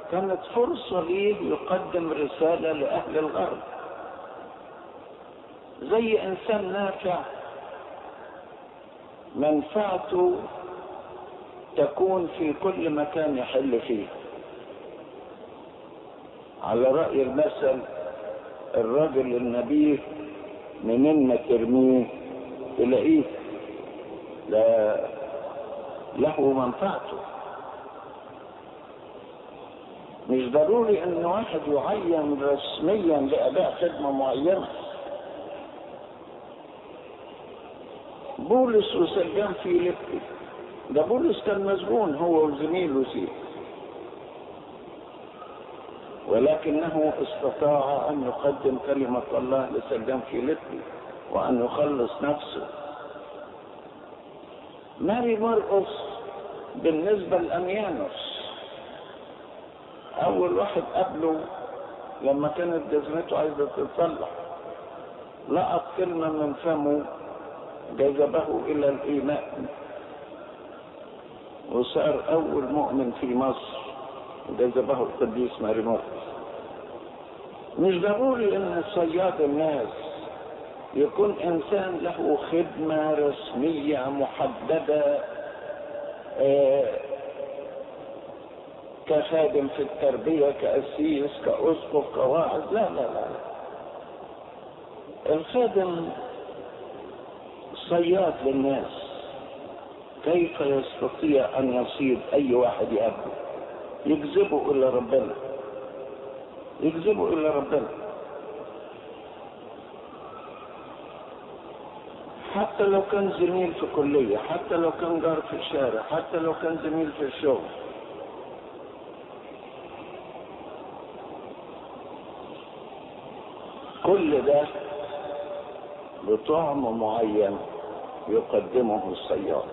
كانت فرصة ليه يقدم رسالة لأهل الغرب زي إنسان نافع منفعته تكون في كل مكان يحل فيه على رأي المثل الرجل النبيه منين ما ترميه تلاقيه لا له منفعته مش ضروري ان واحد يعين رسميا لاداء خدمه معينه بولس وسجان فيليبي ده بولس كان مسجون هو وزميله فيه ولكنه استطاع ان يقدم كلمه الله لسجان فيليبي وان يخلص نفسه ماري مرقس بالنسبه لاميانوس اول واحد قبله لما كانت جزمته عايزه تتصلح لقط كلمه من فمه جذبه الى الايمان وصار اول مؤمن في مصر جذبه القديس ماري مرقس مش ضروري ان صياد الناس يكون انسان له خدمه رسميه محدده آه كخادم في التربيه كاسيس كاسقف كواعظ لا لا لا الخادم صياد للناس كيف يستطيع ان يصيد اي واحد يقابله يجذبه الى ربنا يجذبه الى ربنا حتى لو كان زميل في كلية حتى لو كان جار في الشارع حتى لو كان زميل في الشغل كل ده بطعم معين يقدمه الصياد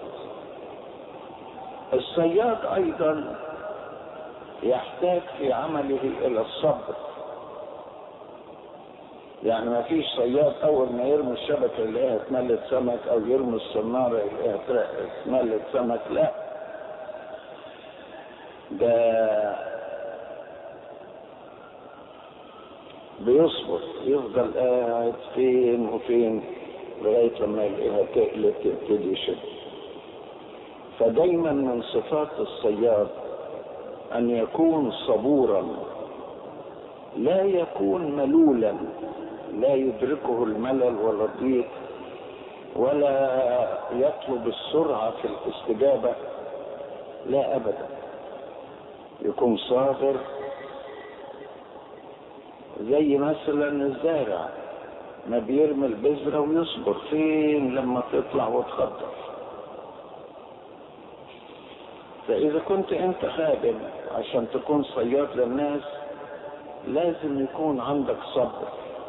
الصياد ايضا يحتاج في عمله الى الصبر يعني ما فيش صياد اول ما يرمي الشبكه يلاقيها اتملت سمك او يرمي الصناره يلاقيها اتملت سمك لا ده بيصبر يفضل قاعد فين وفين لغايه لما يلاقيها تقلب تبتدي يشد فدايما من صفات الصياد ان يكون صبورا لا يكون ملولا لا يدركه الملل ولا الضيق ولا يطلب السرعه في الاستجابه لا ابدا يكون صابر زي مثلا الزارع ما بيرمي البذرة ويصبر فين لما تطلع وتخضر فإذا كنت أنت خادم عشان تكون صياد للناس لازم يكون عندك صبر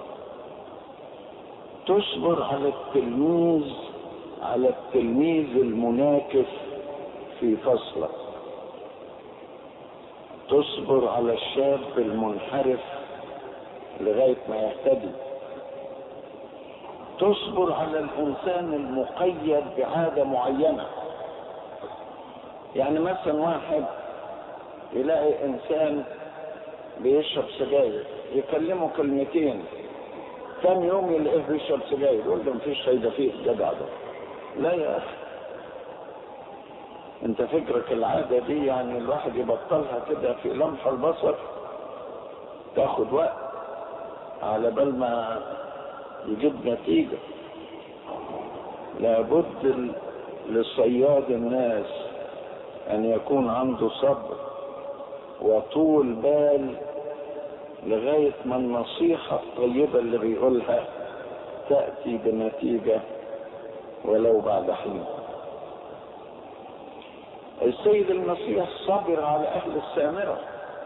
تصبر على التلميذ على التلميذ المناكف في فصلك تصبر على الشاب المنحرف لغاية ما يهتدي تصبر على الإنسان المقيد بعادة معينة يعني مثلا واحد يلاقي إنسان بيشرب سجاير يكلمه كلمتين كم يوم يلاقيه بيشرب سجاير يقول له مفيش فايدة فيه الجدع ده لا يا أخي انت فكرك العادة دي يعني الواحد يبطلها كده في لمح البصر تاخد وقت على بال ما يجيب نتيجة لابد لصياد الناس ان يكون عنده صبر وطول بال لغاية ما النصيحة الطيبة اللي بيقولها تأتي بنتيجة ولو بعد حين السيد المسيح صبر على أهل السامرة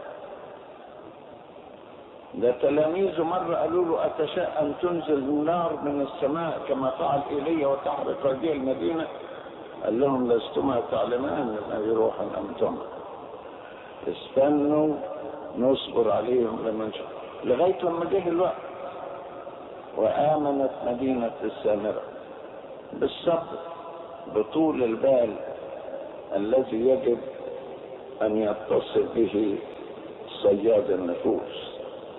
ده تلاميذه مرة قالوا له أتشاء أن تنزل نار من السماء كما فعل إيليا وتحرق هذه المدينة قال لهم لستما تعلمان الذي روحا أنتما استنوا نصبر عليهم لما نشوف لغاية لما جه الوقت وآمنت مدينة السامرة بالصبر بطول البال الذي يجب أن يتصل به صياد النفوس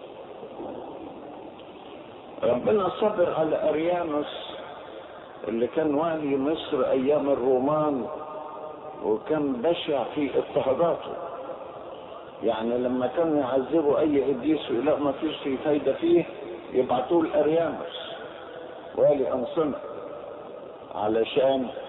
ربنا صبر على اريانوس اللي كان والي مصر ايام الرومان وكان بشع في اضطهاداته يعني لما كانوا يعذبوا اي قديس ويلاقوا ما فيش في فايده فيه يبعتوه لاريانوس والي انصنه علشان